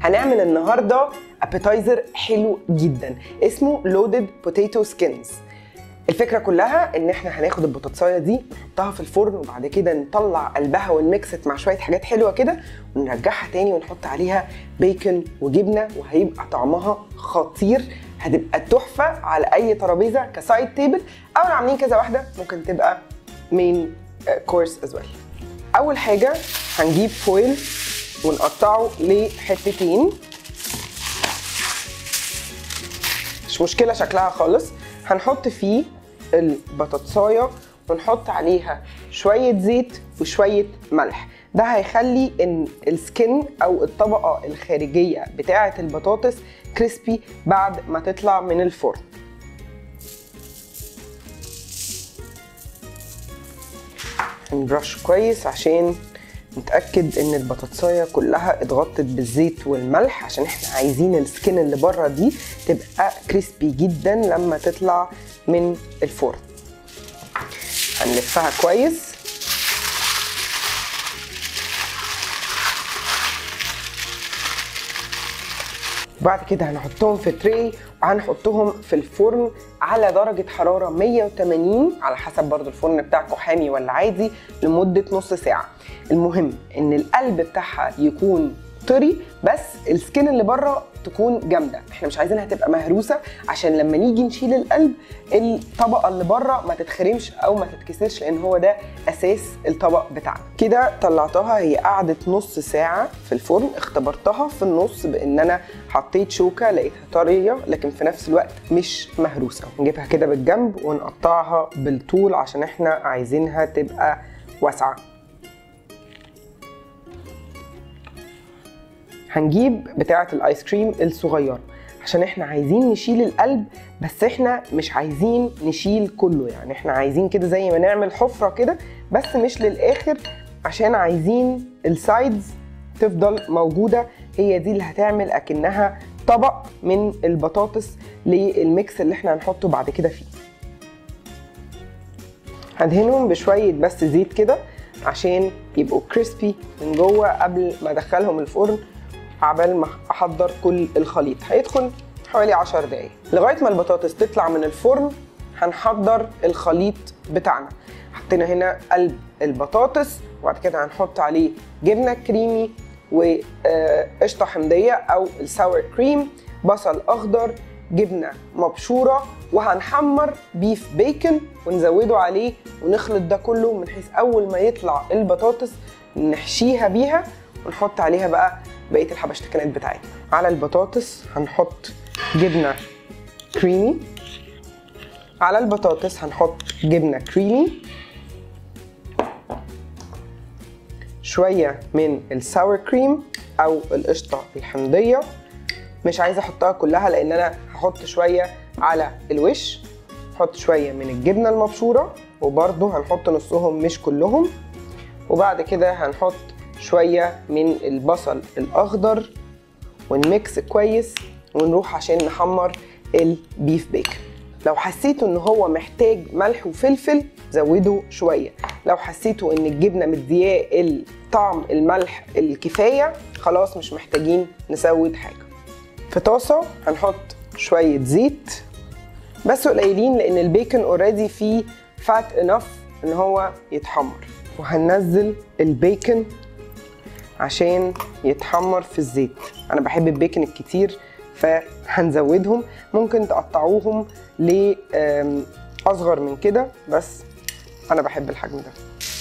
هنعمل النهارده ابيتايزر حلو جدا اسمه لودد بوتيتو سكينز الفكره كلها ان احنا هناخد البطاطسايه دي نحطها في الفرن وبعد كده نطلع قلبها ونمكست مع شويه حاجات حلوه كده ونرجعها تاني ونحط عليها بيكن وجبنه وهيبقى طعمها خطير هتبقى تحفه على اي ترابيزه كسايد تيبل او لو عاملين كذا واحده ممكن تبقى مين كورس از ويل اول حاجه هنجيب فويل ونقطعه لحتتين مش مشكله شكلها خالص هنحط فيه البطاطسايه ونحط عليها شويه زيت وشويه ملح ده هيخلي ان السكن او الطبقه الخارجيه بتاعه البطاطس كريسبي بعد ما تطلع من الفرن هنبرش كويس عشان نتاكد ان البطاطسايه كلها اتغطت بالزيت والملح عشان احنا عايزين السكين اللي بره دي تبقى كريسبي جدا لما تطلع من الفرن هنلفها كويس وبعد كده هنحطهم في تري وهنحطهم في الفرن على درجة حرارة 180 على حسب برضو الفرن بتاعكم حامي ولا عادي لمدة نص ساعة المهم ان القلب بتاعها يكون طري بس السكين اللي بره تكون جامده احنا مش عايزينها تبقى مهروسه عشان لما نيجي نشيل القلب الطبقه اللي بره ما تتخرمش او ما تتكسرش لان هو ده اساس الطبق بتاعنا كده طلعتها هي قعدت نص ساعه في الفرن اختبرتها في النص بان انا حطيت شوكه لقيتها طريه لكن في نفس الوقت مش مهروسه نجيبها كده بالجنب ونقطعها بالطول عشان احنا عايزينها تبقى واسعه هنجيب بتاعة الايس كريم الصغيرة عشان احنا عايزين نشيل القلب بس احنا مش عايزين نشيل كله يعني احنا عايزين كده زي ما نعمل حفرة كده بس مش للاخر عشان عايزين السايدز تفضل موجودة هي دي اللي هتعمل اكنها طبق من البطاطس للميكس اللي احنا هنحطه بعد كده فيه هدهنهم بشوية بس زيت كده عشان يبقوا كريسبي من جوه قبل ما ادخلهم الفرن عبال ما احضر كل الخليط هيدخل حوالي 10 دقايق لغايه ما البطاطس تطلع من الفرن هنحضر الخليط بتاعنا حطينا هنا قلب البطاطس وبعد كده هنحط عليه جبنه كريمي وقشطه حمضيه او الساور كريم بصل اخضر جبنه مبشوره وهنحمر بيف بيكن ونزوده عليه ونخلط ده كله من حيث اول ما يطلع البطاطس نحشيها بيها ونحط عليها بقى بقيه الحبشتكنات بتاعتنا على البطاطس هنحط جبنه كريمي على البطاطس هنحط جبنه كريمي شويه من الساور كريم او القشطه الحمضيه مش عايزه احطها كلها لان انا هحط شويه على الوش نحط شويه من الجبنه المبشوره وبرده هنحط نصهم مش كلهم وبعد كده هنحط شويه من البصل الاخضر ونميكس كويس ونروح عشان نحمر البيف بيكن لو حسيتوا ان هو محتاج ملح وفلفل زودوا شويه لو حسيتوا ان الجبنه مدياه الطعم الملح الكفايه خلاص مش محتاجين نزود حاجه في طاسه هنحط شويه زيت بس قليلين لان البيكن اوريدي فيه فات انف ان هو يتحمر وهننزل البيكن عشان يتحمر في الزيت انا بحب البيكن الكتير فهنزودهم ممكن تقطعوهم لاصغر من كده بس انا بحب الحجم ده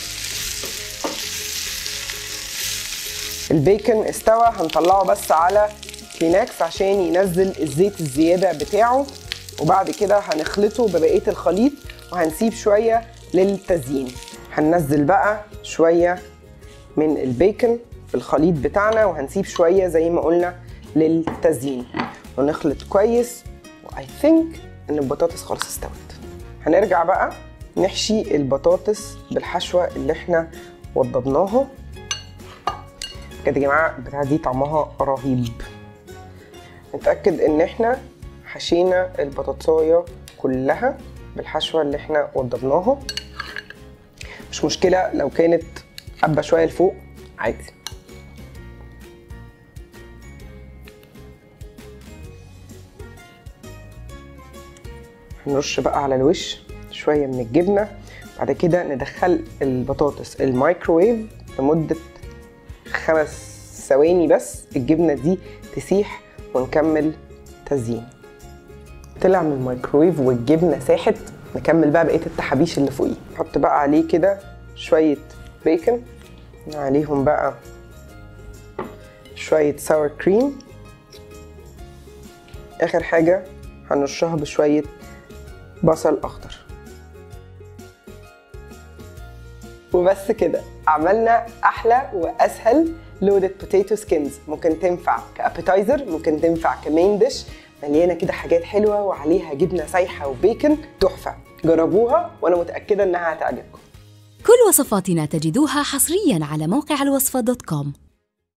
البيكن استوى هنطلعه بس على كلينكس عشان ينزل الزيت الزياده بتاعه وبعد كده هنخلطه ببقيه الخليط وهنسيب شويه للتزيين هننزل بقى شويه من البيكن في الخليط بتاعنا وهنسيب شويه زي ما قلنا للتزيين ونخلط كويس واي ثينك ان البطاطس خلاص استوت هنرجع بقى نحشي البطاطس بالحشوه اللي احنا وضبناها كده يا جماعه البتاعه دي طعمها رهيب نتاكد ان احنا حشينا البطاطسايه كلها بالحشوه اللي احنا وضبناها مش مشكله لو كانت حبه شويه لفوق عادي نرش بقى على الوش شويه من الجبنه بعد كده ندخل البطاطس الميكروويف لمده خمس ثواني بس الجبنه دي تسيح ونكمل تزيين طلع من الميكروويف والجبنه ساحت نكمل بقى بقيه التحابيش اللي فوقيه نحط بقى عليه كده شويه بيكن عليهم بقى شويه ساور كريم اخر حاجه هنرشها بشويه بصل اخضر وبس كده عملنا احلى واسهل لودد بوتيتو سكينز ممكن تنفع كابيتايزر ممكن تنفع كمين ديش مليانه كده حاجات حلوه وعليها جبنه سايحه وبيكن تحفه جربوها وانا متاكده انها هتعجبكم كل وصفاتنا تجدوها حصريا على موقع الوصفة دوت كوم